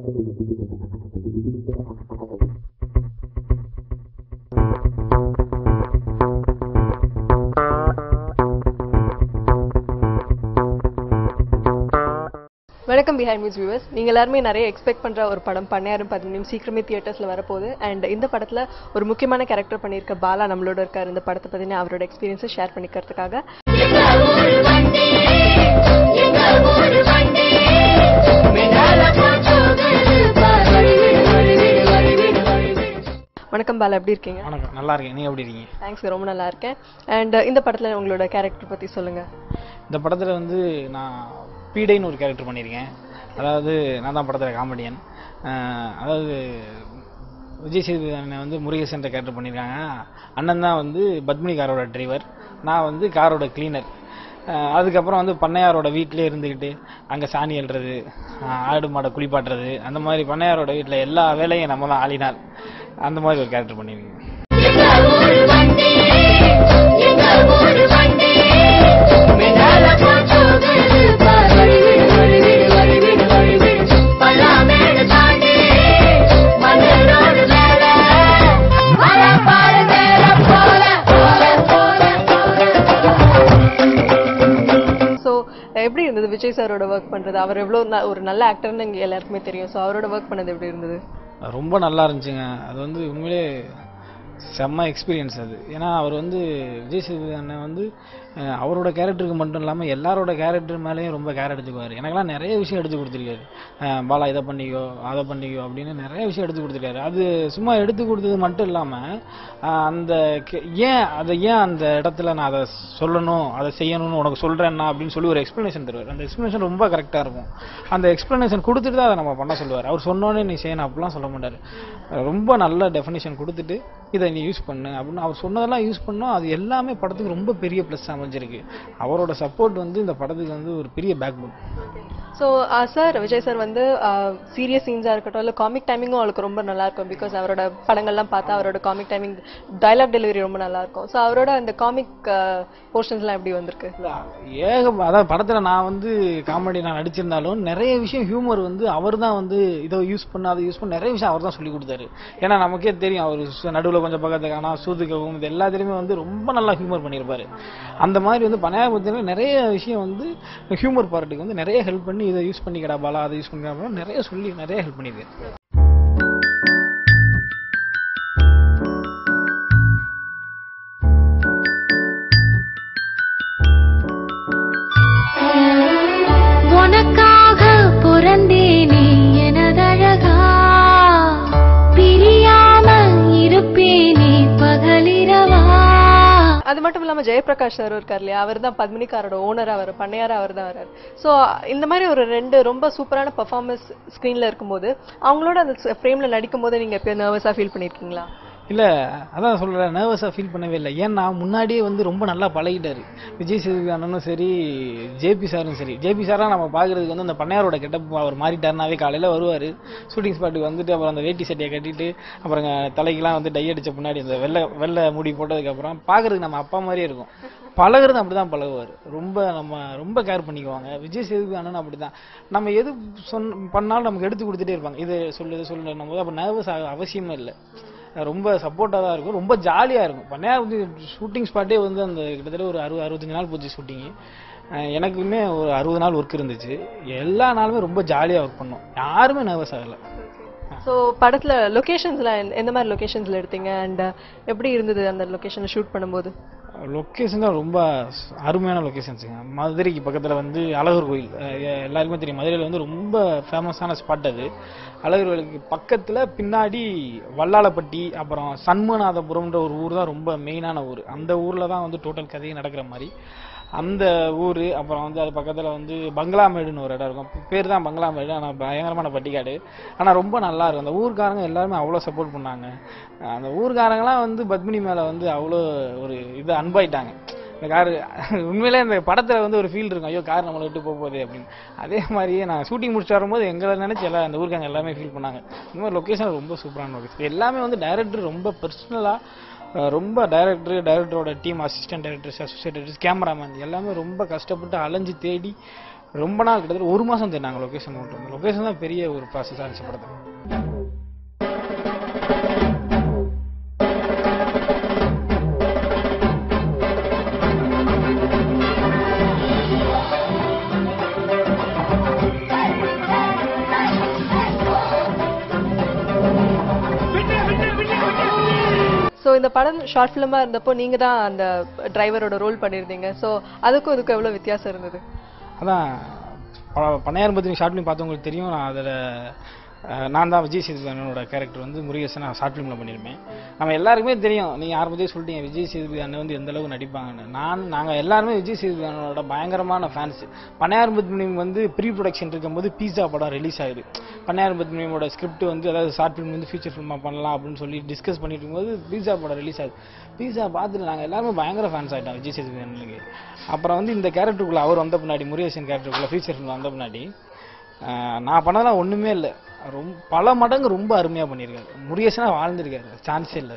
வணக்கம் behind maize viewers நீங்க எல்லாருமே நிறைய எக்ஸ்பெக்ட் பண்ற ஒரு படம் பண்ணையாரும் பதினையும் சீக்கிரமே தியேட்டர்ஸ்ல வரப்போகுது அண்ட் இந்த படத்துல ஒரு முக்கியமான கேரக்டர் பண்ணியிருக்க பாலா நம்மளோட இருக்காரு இந்த படத்தை பத்தின அவரோட எக்ஸ்பீரியன்ஸை ஷேர் பண்ணிக்கிறதுக்காக எங்க ஊரு வண்டி எங்க ஊரு வண்டி மேலால போச்சோகுது பார் வழிவிடு வழிவிடு வழிவிடு வழிவிடு வணக்கம் பாலா எப்படி இருக்கீங்க வணக்கம் நல்லா இருக்கேன் நீங்க எப்படி இருக்கீங்க தேங்க்ஸ் ரொம்ப நல்லா இருக்கேன் அண்ட் இந்த படத்துல உங்களோட கேரக்டர் பத்தி சொல்லுங்க இந்த படத்துல வந்து நான் பீடைன்னு ஒரு கேரக்டர் பண்ணியிருக்கேன் அதாவது நான் தான் படத்துல காமெடியன் அதாவது விஜய் சேதுபதி அண்ணன் வந்து முருகேசன்ற கேரக்டர் பண்ணியிருக்காங்க அண்ணன் தான் வந்து பத்மினி காரோட டிரைவர் நான் வந்து காரோட கிளீனர் அதுக்கப்புறம் வந்து பண்ணையாரோட வீட்டிலே இருந்துக்கிட்டு அங்கே சாணி அள்ளுறது அஹ் ஆடு மாடை குளிப்பாட்டுறது அந்த மாதிரி பண்ணையாரோட வீட்டில் எல்லா வேலையும் நம்ம தான் ஆளினார் அந்த மாதிரி ஒரு கேரக்டர் பண்ணியிருக்கேன் எங்க ஊரு வண்டி எங்க ஊரு வண்டி மேலால போச்சோகுது பார் வழிவிடு வழிவிடு வழிவிடு வழிவிடு பல்லாமேடு தாண்டி மன்னரோடு மேல வர பாரு நேரம் போல போல போல ஸோ எப்படி இருந்தது விஜய் சாரோட ஒர்க் பண்றது அவர் எவ்வளோ ந- ஒரு நல்ல ஆக்டர்னு எங்க எல்லாருக்குமே தெரியும் ஸோ அவரோட ஒர்க் பண்ணது எப்படி இருந்தது ரொம்ப நல்லா இருந்துச்சுங்க அது வந்து உண்மையிலே செம்ம எக்ஸ்பீரியன்ஸ் அது ஏன்னா அவர் வந்து விஜய் சேதுபதி அண்ணன் வந்து அஹ், அவரோட கேரக்டருக்கு மட்டும் இல்லாமல் எல்லாரோட கேரக்டர் மேலேயும் ரொம்ப கேர் எடுத்துக்குவார் எனக்கெல்லாம் நிறைய விஷயம் எடுத்து கொடுத்துருக்காரு அஹ், பாலா இதை பண்ணிக்கோ அதை பண்ணிக்கோ அப்படின்னு நிறைய விஷயம் எடுத்து கொடுத்துருக்காரு அது சும்மா எடுத்து கொடுத்தது மட்டும் இல்லாமல் அந்த கே- ஏன் அதை ஏன் அந்த இடத்துல நான் அதை சொல்லணும் அதை செய்யணும்னு உனக்கு சொல்கிறேன்னா அப்படின்னு சொல்லி ஒரு எக்ஸ்ப்ளனேஷன் தருவார் அந்த எக்ஸ்ப்ளனேஷன் ரொம்ப கரெக்டாக இருக்கும் அந்த எக்ஸ்ப்ளனேஷன் கொடுத்துட்டு தான் அதை நம்ம பண்ண சொல்லுவார் அவர் சொன்னோன்னே நீ செய்யணும் அப்படிலாம் சொல்ல மாட்டார் ரொம்ப நல்ல டெஃபினேஷன் கொடுத்துட்டு இதை நீ யூஸ் பண்ணு அப்படின்னு அவர் சொன்னதெல்லாம் யூஸ் பண்ணோம் அது எல்லாமே படத்துக்கு ரொம்ப பெரிய ப்ளஸ் அமைஞ்சிருக்கு அவரோட சப்போர்ட் வந்து இந்த படத்துக்கு வந்து ஒரு பெரிய backbone so sir Vijay sir வந்து சீரியஸ் சீன்ஸாக இருக்கட்டும் இல்லை காமிக் டைமிங்கும் அவருக்கு ரொம்ப நல்லா இருக்கும் பிகாஸ் அவரோட படங்கள்லாம் பார்த்தா அவரோட காமிக் டைமிங் டைலாக் டெலிவரி ரொம்ப நல்லா இருக்கும் ஸோ அவரோட அந்த காமிக் போர்ஷன்ஸ்லாம் எப்படி வந்திருக்கு ஏக அதாவது படத்துல நான் வந்து காமெடி நான் நடிச்சிருந்தாலும் நிறைய விஷயம் ஹியூமர் வந்து அவர் தான் வந்து இதை யூஸ் பண்ண அதை யூஸ் பண்ண நிறைய விஷயம் அவர் தான் சொல்லி கொடுத்தாரு ஏன்னா நமக்கே தெரியும் அவர் நடுவுல கொஞ்சம் பக்கத்து காணா சூதுக்கவும் இது எல்லாத்துலேயுமே வந்து ரொம்ப நல்லா ஹியூமர் பண்ணியிருப்பாரு அந்த மாதிரி வந்து பனையாபுரத்தில் நிறைய விஷயம் வந்து ஹியூமர் பார்ட்டுக்கு வந்து நிறைய ஹெல்ப் பண்ணி இதை யூஸ் பண்ணிக்கடா பாலா அதை யூஸ் பண்ணிக்கடா நிறைய சொல்லி நிறைய ஹெல்ப் பண்ணியிருக்காரு உனக்காக பிறந்தேனே எனதழகா பிரியாம இருப்பேனே பகலிரவா அது மட்டும் இல்லாமல் ஜெயபிரகாஷ் சார் இருக்கார் இல்லையா அவர் தான் பத்மினிக்காரோட ஓனராக அவர் பண்ணையாரா அவர் தான் வரார் ஸோ இந்த மாதிரி ஒரு ரெண்டு ரொம்ப சூப்பரான பர்ஃபார்மன்ஸ் ஸ்க்ரீனில் இருக்கும்போது அவங்களோட அந்த ஃப்ரேமில் நடிக்கும் போது நீங்கள் எப்போ நர்வஸாக ஃபீல் பண்ணியிருக்கீங்களா இல்ல அதான் சொல்றேன் நர்வஸா ஃபீல் பண்ணவே இல்லை ஏன்னா முன்னாடியே வந்து ரொம்ப நல்லா பழகிட்டாரு விஜய் சேதுபதி அண்ணனும் சரி ஜேபி சாரும் சரி ஜேபி சாரா நம்ம பாக்குறதுக்கு வந்து அந்த பண்ணையாரோட கெட்டப் அவர் மாறிட்டாருனாவே காலையில வருவாரு ஷூட்டிங் ஸ்பாட்டுக்கு வந்துட்டு அப்புறம் அந்த வேட்டி சட்டையை கட்டிட்டு அப்புறம் தலைக்கெல்லாம் வந்து டை அடிச்ச முன்னாடி அந்த வெள்ளை வெள்ளை முடி போட்டதுக்கு அப்புறம் பாக்குறதுக்கு நம்ம அப்பா மாதிரியே இருக்கும் பழகுறது அப்படிதான் பழகுவார் ரொம்ப நம்ம ரொம்ப கேர் பண்ணிக்குவாங்க விஜய் சேதுபதி அண்ணன் அப்படிதான் நம்ம எது சொன்ன பண்ணாலும் நமக்கு எடுத்து கொடுத்துட்டே இருப்பாங்க இது சொல்லு இது சொல்லு நம்ம அப்போ நர்வஸ் அவசியமே இல்லை ரொம்ப சப்போர்ட்டாக தான் இருக்கும் ரொம்ப ஜாலியாக இருக்கும் பண்ணையா வந்து ஷூட்டிங் ஸ்பாட்டே வந்து அந்த கிட்டத்தட்ட ஒரு அறுபது அறுபத்தஞ்சு நாள் போச்சு ஷூட்டிங்கு எனக்குமே ஒரு அறுபது நாள் ஒர்க் இருந்துச்சு எல்லா நாளுமே ரொம்ப ஜாலியாக ஒர்க் பண்ணோம் யாருமே நர்வஸ் ஆகலை ஸோ படத்தில் லொக்கேஷன்ஸ்லாம் எந்த மாதிரி லொக்கேஷன்ஸில் எடுத்தீங்க அண்ட் எப்படி இருந்தது அந்த லொக்கேஷனை ஷூட் பண்ணும்போது லொக்கேஷன் தான் ரொம்ப ஸ்- அருமையான லொக்கேஷன்ஸுங்க மதுரைக்கு பக்கத்தில் வந்து அழகர் கோயில் அஹ் எ- எல்லாருக்குமே தெரியும் மதுரையில் வந்து ரொம்ப ஃபேமஸான ஸ்பாட் அது அழகர் கோயிலுக்கு பக்கத்தில் பின்னாடி வல்லாளப்பட்டி அப்புறம் சண்முகநாதபுரம்ன்ற ஒரு ஊர் தான் ரொம்ப மெயினான ஊர் அந்த ஊரில் தான் வந்து டோட்டல் கதையை நடக்கிற மாதிரி அந்த ஊர் அப்புறம் வந்து அது பக்கத்தில் வந்து பங்களாமேடுன்னு ஒரு இடம் இருக்கும் பேர் தான் பங்களாமேடு ஆனால் பயங்கரமான பட்டிக்காடு ஆனால் ரொம்ப நல்லா இருக்கும் அந்த ஊர்க்காரங்க எல்லாருமே அவ்வளோ சப்போர்ட் பண்ணாங்க அந்த ஊர்க்காரங்களாம் வந்து பத்மினி மேலே வந்து அவ்வளோ ஒரு இது அன்பாயிட்டாங்க இந்த காரு உண்மையிலே இந்த படத்துல வந்து ஒரு ஃபீல் இருக்கும் ஐயோ கார் நம்மளை விட்டு போக போகுது அப்படின்னு அதே மாதிரியே நான் ஷூட்டிங் முடிச்சுட்டு வரும்போது எங்களை நினைச்சு எல்லாம் அந்த ஊருக்காங்க எல்லாமே ஃபீல் பண்ணாங்க இந்த மாதிரி லொக்கேஷன் ரொம்ப சூப்பரான லொக்கேஷன் எல்லாமே வந்து டைரக்டர் ரொம்ப பர்சனலாக ரொம்ப டைரக்டர் டைரக்டரோட team assistant directors associate directors cameraman எல்லாமே ரொம்ப கஷ்டப்பட்டு அலைஞ்சு தேடி ரொம்ப நாள் கிட்டத்தட்ட ஒரு மாதம் தேடினாங்க லொக்கேஷன் கொண்டு வந்து லொக்கேஷன் தான் பெரிய ஒரு ப்ராசஸாக இருந்துச்சு படத்தை ஸோ இந்த படம் ஷார்ட் ஃபிலிமா இருந்தப்போ நீங்க தான் அந்த டிரைவரோட ரோல் பண்ணியிருந்தீங்க ஸோ அதுக்கும் இதுக்கும் எவ்வளவு வித்தியாசம் இருந்தது அதான் ப- பண்ணையார் பத்தினி ஷார்ட் ஃபிலிம் பார்த்தவங்களுக்கு தெரியும் நான் அதில் நான் தான் விஜய் சேதுபதி அண்ணனோட கேரக்டர் வந்து முருகேசன் நான் ஷார்ட் ஃபிலிமில் பண்ணியிருப்பேன் நம்ம எல்லாருக்குமே தெரியும் நீங்கள் ஆரம்பத்தையே சொல்லிட்டீங்க விஜய் சேதுபதி அண்ணன் வந்து எந்த அளவுக்கு நடிப்பாங்கன்னு நான் நாங்கள் எல்லாருமே விஜய் சேதுபதி அண்ணனோட பயங்கரமான ஃபேன்ஸ் பண்ணையார் பத்மினி வந்து ப்ரீ ப்ரொடக்ஷன் இருக்கும்போது பீஸா படம் ரிலீஸ் ஆகுது பண்ணையார் பத்மினியோட ஸ்கிரிப்ட் வந்து அதாவது ஷார்ட் ஃபிலிம் வந்து ஃபியூச்சர் ஃபிலிமாக பண்ணலாம் அப்படின்னு சொல்லி டிஸ்கஸ் பண்ணிட்டு இருக்கும்போது பீஸா படம் ரிலீஸ் ஆகுது பீஸா பார்த்துட்டு நாங்கள் எல்லாருமே பயங்கர ஃபேன்ஸ் ஆகிட்டோம் விஜய் சேதுபதி அண்ணனுக்கு அப்புறம் வந்து இந்த கேரக்டருக்குள்ள அவர் வந்த பின்னாடி முருகேசன் கேரக்டருக்குள்ள ஃபியூச்சர் ஃபிலிம் வந்த பின்னாடி ஆஹ் நான் பண்ணதெல்லாம் ஒண்ணுமே இல்லை ரொம்ப பல மடங்கு ரொம்ப அருமையா பண்ணியிருக்காரு முருகேசனா வாழ்ந்திருக்காரு சான்ஸே இல்லை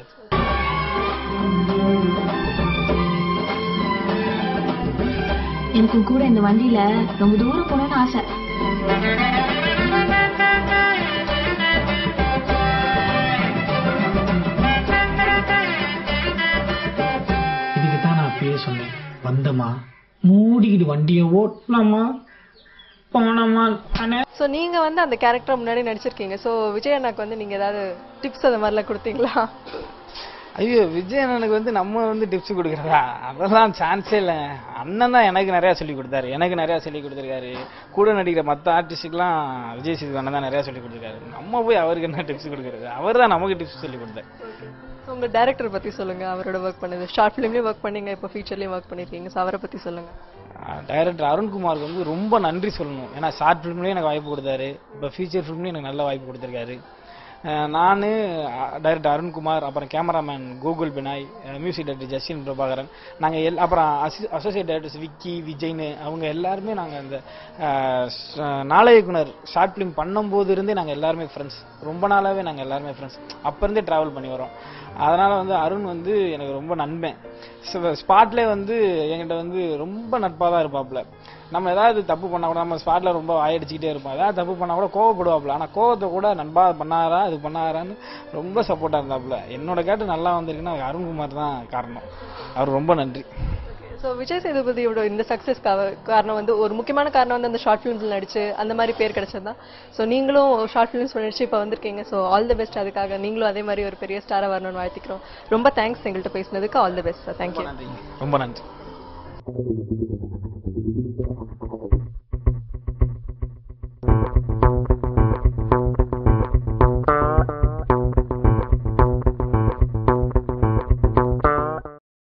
எனக்கு கூட இந்த வண்டியில ரொம்ப தூரம் போகணும்னு ஆசை இதுக்கு தான் நான் அப்பயே சொன்னேன் வந்தமா மூடிக்கிட்டு வண்டியை ஓட்டலாமா போனோமா அண்ணே ஸோ நீங்க வந்து அந்த கேரக்டர் முன்னாடி நடிச்சிருக்கீங்க ஸோ விஜய் அண்ணாக்கு வந்து நீங்க ஏதாவது டிப்ஸ் அந்த மாதிரிலாம் கொடுத்தீங்களா ஐயோ விஜய் அண்ணனுக்கு வந்து நம்ம வந்து டிப்ஸ் கொடுக்குறதா அதெல்லாம் சான்ஸே இல்லை அண்ணன் தான் எனக்கு நிறையா சொல்லி கொடுத்தாரு எனக்கு நிறையா சொல்லி கொடுத்துருக்காரு கூட நடிக்கிற மற்ற ஆர்டிஸ்ட்டுக்கெல்லாம் விஜய் சேதுபதி அண்ணன் தான் நிறையா சொல்லி கொடுத்துருக்காரு நம்ம போய் அவருக்கு என்ன டிப்ஸ் கொடுக்குறது அவர் தான் நமக்கு டிப்ஸ் சொல்லி கொடுத்தாரு So, உங்க டைரக்டர் பத்தி சொல்லுங்க அவரோட ஒர்க் பண்ணது ஷார்ட் ஃபிலிம்லயும் ஒர்க் பண்ணீங்க இப்போ ஃபீச்சர்லயும் ஒர்க் பண்ணிருக்கீங்க ஸோ அவரை பத்தி சொல்லுங்க டைரக்டர் அருண்குமாருக்கு வந்து ரொம்ப நன்றி சொல்லணும் ஏன்னா ஷார்ட் ஃபிலிம்லேயும் எனக்கு வாய்ப்பு கொடுத்தாரு இப்போ ஃபீச்சர் ஃபிலிம்லேயும் எனக்கு நல்ல வாய்ப்பு கொடுத்துருக்காரு நான் டைரக்டர் அருண்குமார் அப்புறம் cameraman Gokul Binoy music director Justin Prabhakaran நாங்கள் எல் அப்புறம் அசோசியேட் டைரக்டர்ஸ் விக்கி விஜய்னு அவங்க எல்லாருமே நாங்கள் அந்த அஹ், ஸ்- நாளை இயக்குனர் ஷார்ட் ஃபிலிம் பண்ணும்போது இருந்தே நாங்கள் எல்லாருமே ஃப்ரெண்ட்ஸ் ரொம்ப நாளாகவே நாங்கள் எல்லாருமே ஃப்ரெண்ட்ஸ் அப்போ இருந்தே ட்ராவல் பண்ணி வரோம் அதனால் வந்து அருண் வந்து எனக்கு ரொம்ப நண்பன் ஸ்பாட்லேயே வந்து என்கிட்ட வந்து ரொம்ப நட்பாக தான் இருப்பாப்புல நம்ம ஏதாவது தப்பு பண்ணா கூட நம்ம ஸ்பாட்ல ரொம்ப வாயடிச்சுக்கிட்டே இருப்போம் ஏதாவது தப்பு பண்ணா கூட கோவப்படுவாப்புல ஆனால் கோவத்தை கூட நண்பா பண்ணாரா இது பண்ணாரான்னு ரொம்ப சப்போர்ட்டாக இருந்தாப்புல என்னோட கேட்டு நல்லா வந்திருக்குன்னா அது அருண்குமார் தான் காரணம் அவர் ரொம்ப நன்றி ஸோ விஜய் சேதுபதியோட இந்த சக்ஸஸ் காரணம் வந்து ஒரு முக்கியமான காரணம் வந்து அந்த ஷார்ட் ஃபிலிம்ஸ்ல நடிச்சு அந்த மாதிரி பேர் கிடைச்சது தான் ஸோ நீங்களும் ஷார்ட் ஃபிலிம்ஸ் நடிச்சு இப்போ வந்திருக்கீங்க ஸோ ஆல் தி பெஸ்ட் அதுக்காக நீங்களும் அதே மாதிரி ஒரு பெரிய ஸ்டாராக வரணும்னு வாழ்த்திக்கிறோம் ரொம்ப தேங்க்ஸ் எங்கள்கிட்ட பேசினதுக்கு all the best sir thank you ரொம்ப நன்றி ரொம்ப நன்றி